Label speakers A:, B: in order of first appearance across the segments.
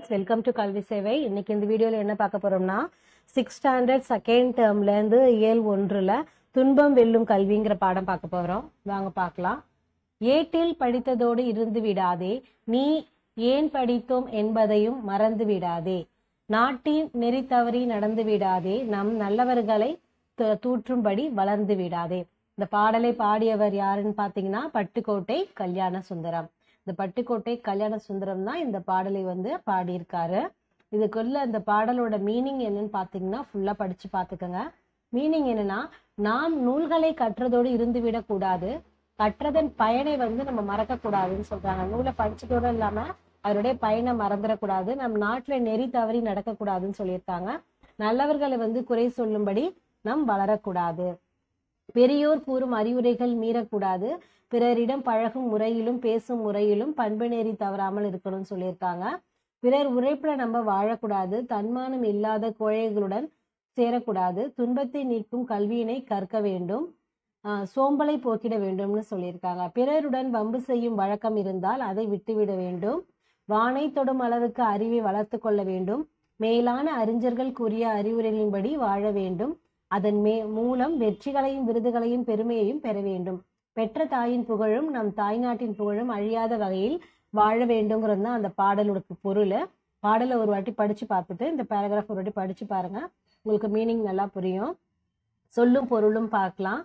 A: welcome to கல்வி சேவை இன்னைக்கு இந்த வீடியோவில் என்ன பார்க்க போறோம்னா சிக்ஸ் ஸ்டாண்டர்ட் செகண்ட் டேர்ம்லேருந்து இயல் ஒன்றில் துன்பம் வெல்லும் கல்விங்கிற பாடம் பார்க்க போகிறோம் வாங்க பார்க்கலாம் ஏட்டில் படித்ததோடு இருந்து விடாதே நீ ஏன் படித்தோம் என்பதையும் மறந்து விடாதே நாட்டின் நெறி தவறி நடந்து விடாதே நம் நல்லவர்களை து- தூற்றும்படி வளர்ந்து விடாதே இந்த பாடலை பாடியவர் யாருன்னு பார்த்தீங்கன்னா பட்டுக்கோட்டை கல்யாண சுந்தரம் இந்த பட்டுக்கோட்டை கல்யாண சுந்தரம் தான் இந்த பாடலை வந்து பாடியிருக்காரு இதுக்குள்ள இந்த பாடலோட மீனிங் என்னன்னு பார்த்தீங்கன்னா ஃபுல்லா படிச்சு பார்த்துக்கோங்க மீனிங் என்னன்னா நாம் நூல்களை கற்றதோடு இருந்து விடக்கூடாது கற்றதன் பயனை வந்து நம்ம மறக்க கூடாதுன்னு சொல்றாங்க நூலை படிச்சதோட இல்லாம அவருடைய பயனை மறந்துடக்கூடாது நம் நாட்டுல நெறி தவறி நடக்கக்கூடாதுன்னு சொல்லியிருக்காங்க நல்லவர்களை வந்து குறை சொல்லும்படி நாம் வளரக்கூடாது பெரியோர் கூறும் அறிவுரைகள் மீறக்கூடாது பிறரிடம் பழகும் முறையிலும் பேசும் முறையிலும் பண்பு நெறி தவறாமல் இருக்கணும்னு சொல்லியிருக்காங்க பிறர் உழைப்புல நம்ம வாழக்கூடாது தன்மானம் இல்லாத கோழைகளுடன் சேரக்கூடாது துன்பத்தை நீக்கும் கல்வியினை கற்க வேண்டும் ஆஹ் சோம்பலை போக்கிட வேண்டும்னு சொல்லியிருக்காங்க பிறருடன் வம்பு செய்யும் வழக்கம் இருந்தால் அதை விட்டுவிட வேண்டும் வானை தொடும் அளவுக்கு அறிவை வளர்த்து கொள்ள வேண்டும் மேலான அறிஞர்கள் கூறிய அறிவுரைகளின்படி வாழ வேண்டும் அதன் மே மூலம் வெற்றிகளையும் விருதுகளையும் பெருமையையும் பெற வேண்டும் பெற்ற தாயின் புகழும் நம் தாய்நாட்டின் புகழும் அழியாத வகையில் வாழ வேண்டுங்கிறது தான் அந்த பாடலோட பொருள் பாடலை ஒரு வாட்டி படிச்சு பார்த்துட்டு இந்த பேராகிராஃப் ஒரு வாட்டி படிச்சு பாருங்க உங்களுக்கு மீனிங் நல்லா புரியும் சொல்லும் பொருளும் பார்க்கலாம்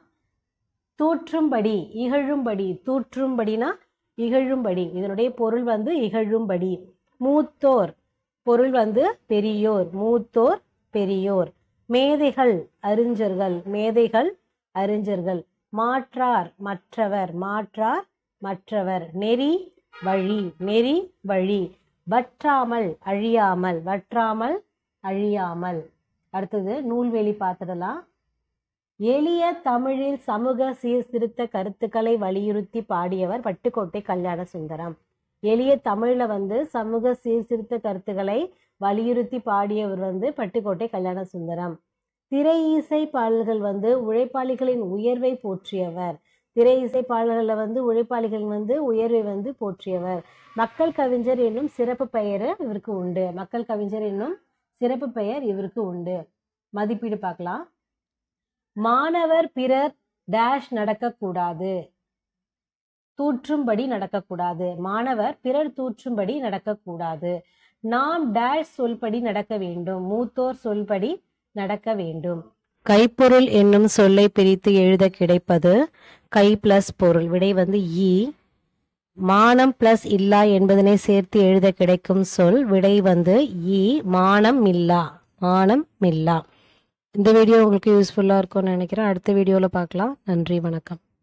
A: தூற்றும்படி இகழும்படி தூற்றும்படினா இகழும்படி இதனுடைய பொருள் வந்து இகழும்படி மூத்தோர் பொருள் வந்து பெரியோர் மூத்தோர் பெரியோர் மேதைகள் அறிஞர்கள் மேதைகள் அறிஞர்கள் மாற்றார் மற்றவர் மாற்றார் மற்றவர் நெறி வழி நெறி வழி வற்றாமல் அழியாமல் வற்றாமல் அழியாமல் அடுத்தது நூல்வெளி பார்த்துடலாம் எளிய தமிழில் சமூக சீர்திருத்த கருத்துக்களை வலியுறுத்தி பாடியவர் பட்டுக்கோட்டை கல்யாண சுந்தரம் எளிய தமிழ்ல வந்து சமூக சீர்திருத்த கருத்துக்களை வலியுறுத்தி பாடியவர் வந்து பட்டுக்கோட்டை கல்யாண சுந்தரம் திரை இசை பாடல்கள் வந்து உழைப்பாளிகளின் உயர்வை போற்றியவர் திரை இசை பாடல்களில் வந்து உழைப்பாளிகளின் வந்து உயர்வை வந்து போற்றியவர் மக்கள் கவிஞர் என்னும் சிறப்பு பெயர் இவருக்கு உண்டு மக்கள் கவிஞர் என்னும் சிறப்பு பெயர் இவருக்கு உண்டு மதிப்பீடு பார்க்கலாம் மாணவர் பிறர் டேஷ் நடக்கக்கூடாது தூற்றும்படி நடக்கக்கூடாது மாணவர் பிறர் தூற்றும்படி நடக்கக்கூடாது நாம் டேஷ் சொல்படி நடக்க வேண்டும் மூத்தோர் சொல்படி நடக்க வேண்டும் கைப்பொருள் என்னும் சொல்லை பிரித்து எழுத கிடைப்பது கை பிளஸ் பொருள் விடை வந்து ஈ மானம் பிளஸ் இல்லா என்பதனை சேர்த்து எழுத கிடைக்கும் சொல் விடை வந்து ஈ மானம் மில்லா மானம் மில்லா இந்த வீடியோ உங்களுக்கு யூஸ்ஃபுல்லாக இருக்கும்னு நினைக்கிறேன் அடுத்த வீடியோவில் பார்க்கலாம் நன்றி வணக்கம்